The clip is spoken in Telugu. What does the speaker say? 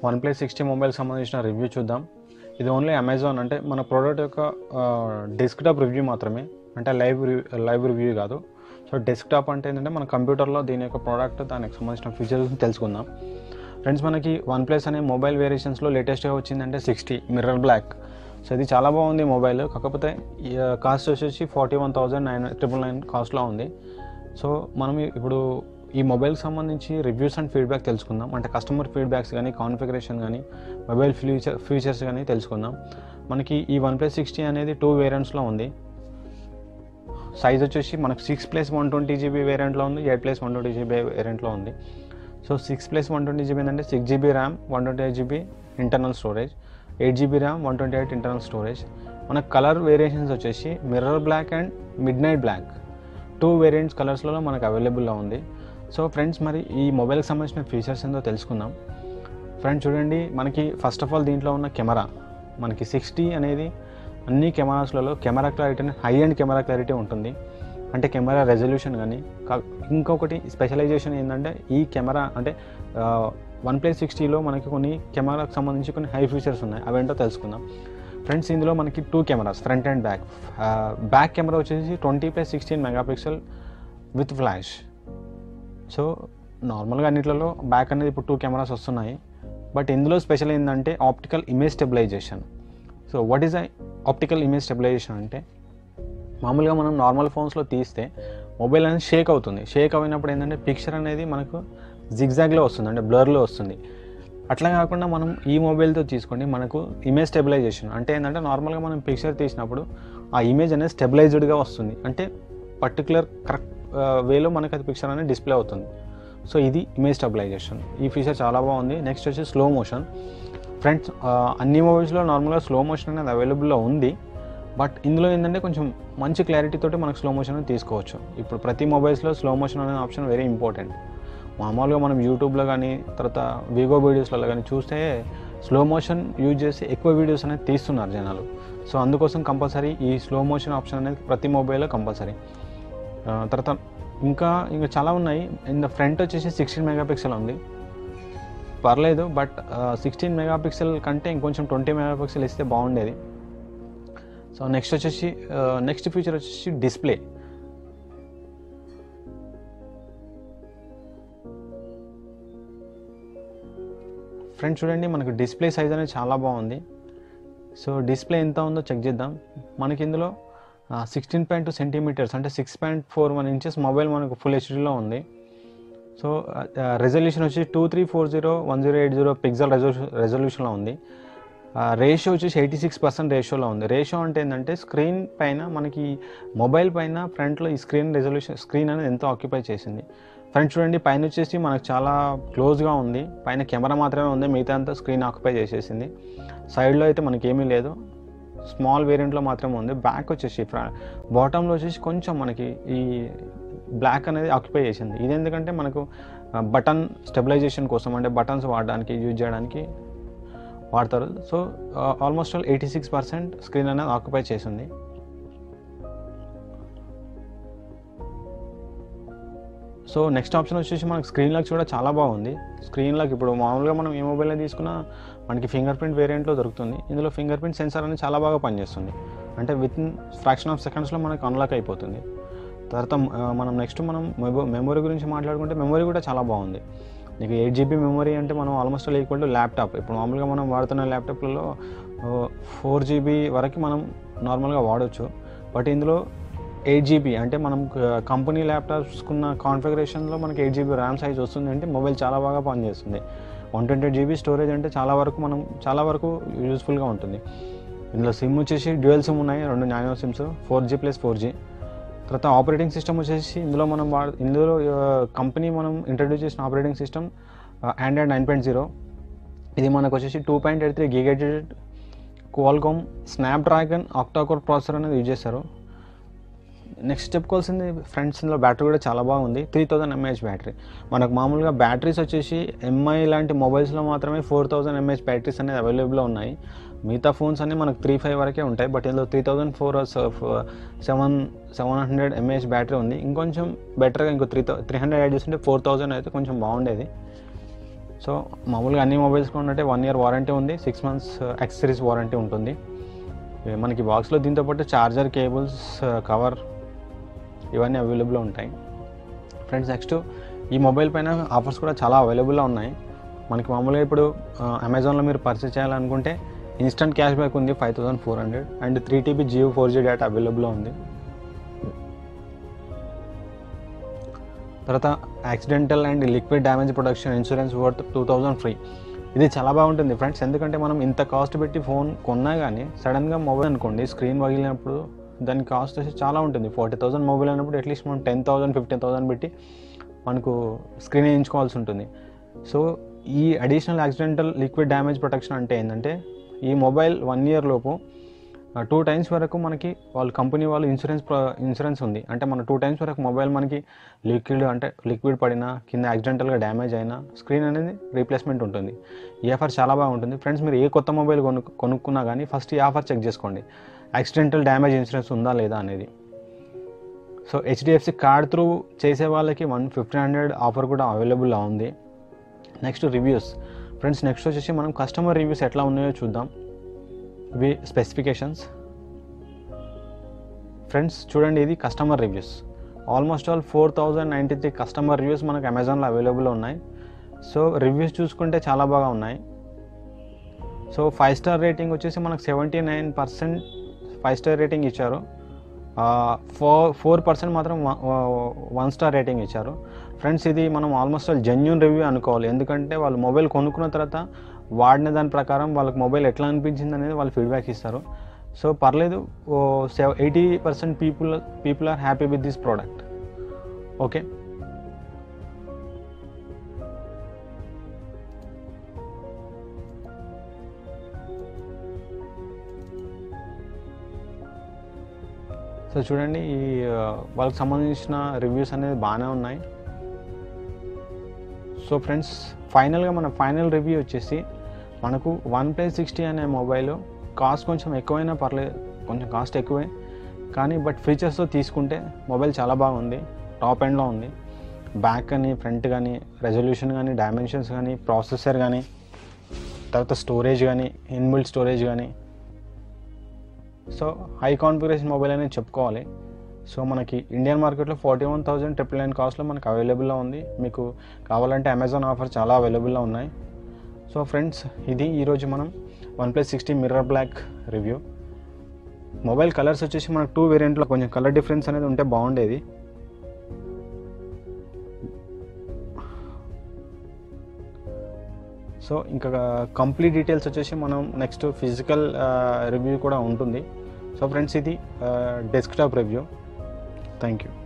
వన్ ప్లస్ సిక్స్టీ మొబైల్ సంబంధించిన రివ్యూ చూద్దాం ఇది ఓన్లీ అమెజాన్ అంటే మన ప్రోడక్ట్ యొక్క డెస్క్టాప్ రివ్యూ మాత్రమే అంటే లైవ్ లైవ్ రివ్యూ కాదు సో డెస్క్టాప్ అంటే ఏంటంటే మన కంప్యూటర్లో దీని యొక్క ప్రోడక్ట్ దానికి సంబంధించిన ఫీచర్స్ తెలుసుకుందాం ఫ్రెండ్స్ మనకి వన్ ప్లస్ అనే మొబైల్ వేరియేషన్స్లో లేటెస్ట్గా వచ్చిందంటే సిక్స్టీ మిర్రర్ బ్లాక్ సో ఇది చాలా బాగుంది మొబైల్ కాకపోతే కాస్ట్ వచ్చేసి forty one thousand nine triple nine కాస్ట్లో ఉంది సో మనం ఇప్పుడు ఈ మొబైల్కి సంబంధించి రివ్యూస్ అండ్ ఫీడ్బ్యాక్ తెలుసుకుందాం అంటే కస్టమర్ ఫీడ్బ్యాక్స్ కానీ కాన్ఫిగరేషన్ కానీ మొబైల్ ఫ్యూచర్ ఫీచర్స్ కానీ తెలుసుకుందాం మనకి ఈ వన్ ప్లస్ సిక్స్టీ అనేది టూ వేరియంట్స్లో ఉంది సైజ్ వచ్చేసి మనకు six plus one twenty GB వేరియంట్లో ఉంది eight plus one twenty GB వేరియంట్లో ఉంది so six plus one twenty GB ఏంటంటే six GB RAM one twenty eight GB internal storage eight GB RAM one twenty eight internal storage మన కలర్ వేరియేషన్స్ వచ్చేసి mirror black and midnight black two variants కలర్స్లో మనకు అవైలబుల్లో ఉంది సో ఫ్రెండ్స్ మరి ఈ మొబైల్కి సంబంధించిన ఫీచర్స్ ఏందో తెలుసుకుందాం ఫ్రెండ్స్ చూడండి మనకి ఫస్ట్ ఆఫ్ ఆల్ దీంట్లో ఉన్న కెమెరా మనకి సిక్స్టీ అనేది అన్ని కెమెరాస్లలో camera clarity high and camera clarity ఉంటుంది అంటే కెమెరా రెజల్యూషన్ కానీ ఇంకొకటి స్పెషలైజేషన్ ఏంటంటే ఈ కెమెరా అంటే వన్ ప్లస్ సిక్స్టీలో మనకి కొన్ని కెమెరాకి సంబంధించి కొన్ని హై ఫీచర్స్ ఉన్నాయి అవేంటో తెలుసుకుందాం ఫ్రెండ్స్ ఇందులో మనకి two cameras front and back back camera వచ్చేసి twenty plus sixteen megapixel with flash so నార్మల్గా అన్నిట్లలో బ్యాక్ అనేది ఇప్పుడు టూ కెమెరాస్ వస్తున్నాయి బట్ ఇందులో స్పెషల్ ఏంటంటే optical image stabilisation so what is I optical image stabilisation అంటే మామూలుగా మనం నార్మల్ ఫోన్స్లో తీస్తే మొబైల్ అనేది షేక్ అవుతుంది షేక్ అయినప్పుడు ఏంటంటే పిక్చర్ అనేది మనకు జిగ్జాగ్లో వస్తుంది అంటే బ్లర్లో వస్తుంది అట్లా కాకుండా మనం ఈ మొబైల్తో తీసుకోండి మనకు ఇమేజ్ స్టెబిలైజేషన్ అంటే ఏంటంటే నార్మల్గా మనం పిక్చర్ తీసినప్పుడు ఆ ఇమేజ్ అనేది స్టెబిలైజ్డ్గా వస్తుంది అంటే పర్టికులర్ కరెక్ట్ వేలో మనకు అది పిక్చర్ అనేది డిస్ప్లే అవుతుంది సో ఇది ఇమేజ్ స్టెబిలైజేషన్ ఈ ఫీచర్ చాలా బాగుంది నెక్స్ట్ వచ్చి స్లో మోషన్ ఫ్రెండ్స్ అన్ని మొబైల్స్లో నార్మల్గా స్లో మోషన్ అనేది అవైలబుల్లో ఉంది బట్ ఇందులో ఏంటంటే కొంచెం మంచి క్లారిటీ తోటి మనకు స్లో మోషన్ అనేది తీసుకోవచ్చు ఇప్పుడు ప్రతి మొబైల్స్లో స్లో మోషన్ అనే ఆప్షన్ వెరీ ఇంపార్టెంట్ మామూలుగా మనం యూట్యూబ్లో కానీ తర్వాత విగో వీడియోస్లలో కానీ చూస్తే స్లో మోషన్ యూజ్ చేసి ఎక్కువ వీడియోస్ అనేది తీస్తున్నారు జనాలు సో అందుకోసం కంపల్సరీ ఈ స్లో మోషన్ ఆప్షన్ అనేది ప్రతి మొబైల్లో కంపల్సరీ తర్వాత ఇంకా ఇంకా చాలా ఉన్నాయి ఇన్ ద ఫ్రంట్ వచ్చేసి సిక్స్టీన్ మెగాపిక్సెల్ ఉంది పర్లేదు బట్ సిక్స్టీన్ మెగాపిక్సెల్ కంటే ఇంకొంచెం ట్వంటీ మెగాపిక్సెల్ ఇస్తే బాగుండేది సో నెక్స్ట్ వచ్చేసి నెక్స్ట్ ఫీచర్ వచ్చేసి డిస్ప్లే ఫ్రెండ్స్ చూడండి మనకు డిస్ప్లే సైజ్ అనేది చాలా బాగుంది సో డిస్ప్లే ఎంత ఉందో చెక్ చేద్దాం మనకి ఇందులో సిక్స్టీన్ పాయింట్ టూ సెంటీమీటర్స్ అంటే six point four one inches mobile మనకు ఫుల్ హెచ్డీలో ఉంది సో రెజల్యూషన్ వచ్చి two three four zero one zero eight zero pixel resolution రెజల్యూషన్లో ఉంది రేషియో వచ్చేసి ఎయిటీ సిక్స్ పర్సెంట్ రేషియోలో ఉంది రేషియో అంటే ఏంటంటే స్క్రీన్ పైన మనకి మొబైల్ పైన ఫ్రంట్లో ఈ స్క్రీన్ రెజల్యూషన్ స్క్రీన్ అనేది ఎంతో ఆక్యుపై చేసింది ఫ్రంట్ చూడండి పైన వచ్చేసి మనకు చాలా క్లోజ్గా ఉంది పైన కెమెరా మాత్రమే ఉంది మిగతా అంతా స్క్రీన్ ఆక్యుపై చేసేసింది సైడ్లో అయితే మనకి ఏమీ లేదు స్మాల్ వేరియంట్లో మాత్రమే ఉంది బ్యాక్ వచ్చేసి బాటంలో వచ్చేసి కొంచెం మనకి ఈ బ్లాక్ అనేది ఆక్యుపై చేసింది ఇది ఎందుకంటే మనకు బటన్ స్టెబిలైజేషన్ కోసం అంటే బటన్స్ వాడడానికి యూజ్ చేయడానికి వాడతారు so almost all eighty six percent screen అనేది ఆక్యుపై చేసింది సో నెక్స్ట్ ఆప్షన్ వచ్చేసి మనకి స్క్రీన్ లాక్ కూడా చాలా బాగుంది స్క్రీన్ లాక్ ఇప్పుడు మామూలుగా మనం ఏ మొబైల్లో తీసుకున్నా మనకి ఫింగర్ ప్రింట్ వేరియంట్లో దొరుకుతుంది ఇందులో ఫింగర్ ప్రింట్ సెన్సార్ అనేది చాలా బాగా పనిచేస్తుంది అంటే విత్ ఇన్ ఫ్రాక్షన్ ఆఫ్ సెకండ్స్లో మనకు అన్లాక్ అయిపోతుంది తర్వాత మనం నెక్స్ట్ మనం మెమొరీ గురించి మాట్లాడుకుంటే మెమొరీ కూడా చాలా బాగుంది నీకు ఎయిట్ జీబీ మెమొరీ అంటే మనం almost all equal to laptop ఇప్పుడు మామూలుగా మనం వాడుతున్న ల్యాప్టాప్లలో ఫోర్ జీబీ వరకు మనం నార్మల్గా వాడచ్చు బట్ ఇందులో ఎయిట్ జీబీ అంటే మనం కంపెనీ ల్యాప్టాప్స్కున్న కాన్ఫిగరేషన్లో మనకి ఎయిట్ జీబీ ర్యామ్ సైజ్ వస్తుంది అంటే మొబైల్ చాలా బాగా పనిచేస్తుంది one twenty eight GB storage అంటే చాలా వరకు మనం చాలా వరకు యూస్ఫుల్గా ఉంటుంది ఇందులో సిమ్ వచ్చేసి డ్యూయల్ సిమ్ ఉన్నాయి రెండు nano SIMs four G plus four G తర్వాత ఆపరేటింగ్ సిస్టమ్ వచ్చేసి ఇందులో మనం వాడ ఇందులో కంపెనీ మనం ఇంట్రడ్యూస్ చేసిన operating system android nine point zero ఇది మనకు వచ్చేసి టూ పాయింట్ ఎయిట్ త్రీ గిగేటెడ్ క్వాల్కామ్ స్నాప్డ్రాగన్ ఆక్టాకోర్ ప్రాసెసర్ అనేది యూజ్ చేస్తారు నెక్స్ట్ చెప్పుకోవాల్సింది ఫ్రెండ్స్ ఇందులో బ్యాటరీ కూడా చాలా బాగుంది త్రీ థౌజండ్ ఎంఏహెచ్ బ్యాటరీ మనకు మామూలుగా బ్యాటరీస్ వచ్చేసి ఎంఐ లాంటి మొబైల్స్లో మాత్రమే ఫోర్ థౌజండ్ ఎంఏహెచ్ బ్యాటరీస్ అనేది అవైలబుల్లో ఉన్నాయి మిగతా ఫోన్స్ అన్ని మనకు త్రీ ఫైవ్ వరకే ఉంటాయి బట్ ఇందులో three thousand four seven seven hundred mAh battery ఉంది ఇంకొంచెం బెటర్గా ఇంకో త్రీ త్రీ హండ్రెడ్ యాడ్ చేస్తుంటే ఫోర్ థౌజండ్ అయితే కొంచెం బాగుండేది సో మామూలుగా అన్ని మొబైల్స్లో ఉన్నట్టే వన్ ఇయర్ వారంటీ ఉంది సిక్స్ మంత్స్ యాక్సెసరీస్ వారంటీ ఉంటుంది ఏ మనకి బాక్స్లో దీంతో పాటు చార్జర్ కేబుల్స్ కవర్ ఇవన్నీ అవైలబుల్లో ఉంటాయి ఫ్రెండ్స్ నెక్స్ట్ ఈ మొబైల్ పైన ఆఫర్స్ కూడా చాలా అవైలబుల్లో ఉన్నాయి మనకి మామూలుగా ఇప్పుడు అమెజాన్లో మీరు పర్చేస్ చేయాలనుకుంటే ఇన్స్టంట్ క్యాష్ బ్యాక్ ఉంది five thousand four hundred and three TB Jio four G data అవైలబుల్లో ఉంది తర్వాత accidental and liquid damage protection insurance worth two thousand free ఇది చాలా బాగుంటుంది ఫ్రెండ్స్ ఎందుకంటే మనం ఇంత కాస్ట్ పెట్టి ఫోన్ కొన్నా కానీ సడన్గా మొబైల్ అనుకోండి స్క్రీన్ పగిలినప్పుడు దాని కాస్ట్ వచ్చి చాలా ఉంటుంది ఫార్టీ థౌసండ్ మొబైల్ అయినప్పుడు అట్లీస్ట్ మనం టెన్ థౌసండ్ ఫిఫ్టీన్ థౌసండ్ పెట్టి మనకు స్క్రీన్ వేయించుకోవాల్సి ఉంటుంది సో ఈ additional accidental liquid damage protection అంటే ఏంటంటే ఈ మొబైల్ వన్ ఇయర్ లోపు టూ టైమ్స్ వరకు మనకి వాళ్ళ కంపెనీ వాళ్ళు ఇన్సూరెన్స్ ఇన్సూరెన్స్ ఉంది అంటే మన టూ టైమ్స్ వరకు మొబైల్ మనకి లిక్విడ్ అంటే లిక్విడ్ పడినా కింద యాక్సిడెంటల్గా డ్యామేజ్ అయినా స్క్రీన్ అనేది రీప్లేస్మెంట్ ఉంటుంది ఈ ఆఫర్ చాలా బాగుంటుంది ఫ్రెండ్స్ మీరు ఏ కొత్త మొబైల్ కొను కొనుక్కున్నా కానీ ఫస్ట్ ఈ ఆఫర్ చెక్ చేసుకోండి యాక్సిడెంటల్ డ్యామేజ్ ఇన్సూరెన్స్ ఉందా లేదా అనేది సో హెచ్డిఎఫ్సి కార్డ్ త్రూ చేసే వాళ్ళకి వన్ ఫిఫ్టీన్ హండ్రెడ్ ఆఫర్ కూడా అవైలబుల్లో ఉంది నెక్స్ట్ రివ్యూస్ ఫ్రెండ్స్ నెక్స్ట్ వచ్చేసి మనం కస్టమర్ రివ్యూస్ ఎట్లా ఉన్నాయో చూద్దాం ఇవి స్పెసిఫికేషన్స్ ఫ్రెండ్స్ చూడండి ఇది customer reviews almost all four thousand ninety three customer reviews మనకు అమెజాన్లో అవైలబుల్ ఉన్నాయి సో రివ్యూస్ చూసుకుంటే చాలా బాగా ఉన్నాయి సో ఫైవ్ స్టార్ రేటింగ్ వచ్చేసి మనకు seventy nine percent five star rating ఇచ్చారు ఫోర్ ఫోర్ పర్సెంట్ మాత్రం వన్ స్టార్ రేటింగ్ ఇచ్చారు ఫ్రెండ్స్ ఇది మనం ఆల్మోస్ట్ ఆల్ జెన్యున్ రివ్యూ అనుకోవాలి ఎందుకంటే వాళ్ళు మొబైల్ కొనుక్కున్న తర్వాత వాడిన దాని ప్రకారం వాళ్ళకి మొబైల్ ఎట్లా అనిపించింది అనేది వాళ్ళు ఫీడ్బ్యాక్ ఇస్తారు సో పర్లేదు eighty percent people people are happy with this product okay so చూడండి ఈ ఆ, వాళ్ళకి సంబంధించిన రివ్యూస్ అనేది బాగానే ఉన్నాయి సో ఫ్రెండ్స్ ఫైనల్గా మన ఫైనల్ రివ్యూ వచ్చేసి మనకు వన్ ప్లస్ సిక్స్టీ అనే మొబైల్ కాస్ట్ కొంచెం ఎక్కువైనా పర్లేదు కొంచెం కాస్ట్ ఎక్కువే కానీ బట్ ఫీచర్స్తో తీసుకుంటే మొబైల్ చాలా బాగుంది టాప్ ఎండ్లో ఉంది బ్యాక్ కానీ ఫ్రంట్ కానీ రెజల్యూషన్ కానీ డైమెన్షన్స్ కానీ ప్రాసెసర్ కానీ తర్వాత స్టోరేజ్ కానీ ఇన్బిల్డ్ స్టోరేజ్ కానీ సో హై కాన్ఫిగరేషన్ మొబైల్ అనేది చెప్పుకోవాలి సో మనకి ఇండియన్ మార్కెట్లో forty one thousand triple nine కాస్ట్లో మనకు అవైలబుల్లో ఉంది మీకు కావాలంటే అమెజాన్ ఆఫర్ చాలా అవైలబుల్లో ఉన్నాయి సో ఫ్రెండ్స్ ఇది ఈరోజు మనం OnePlus sixty mirror black review mobile colours వచ్చేసి మనకు టూ వేరియంట్లో కొంచెం కలర్ డిఫరెన్స్ అనేది ఉంటే బాగుండేది సో ఇంకా కంప్లీట్ డీటెయిల్స్ వచ్చేసి మనం నెక్స్ట్ ఫిజికల్ రివ్యూ కూడా ఉంటుంది సో ఫ్రెండ్స్ ఇది డెస్క్టాప్ రివ్యూ థ్యాంక్ యూ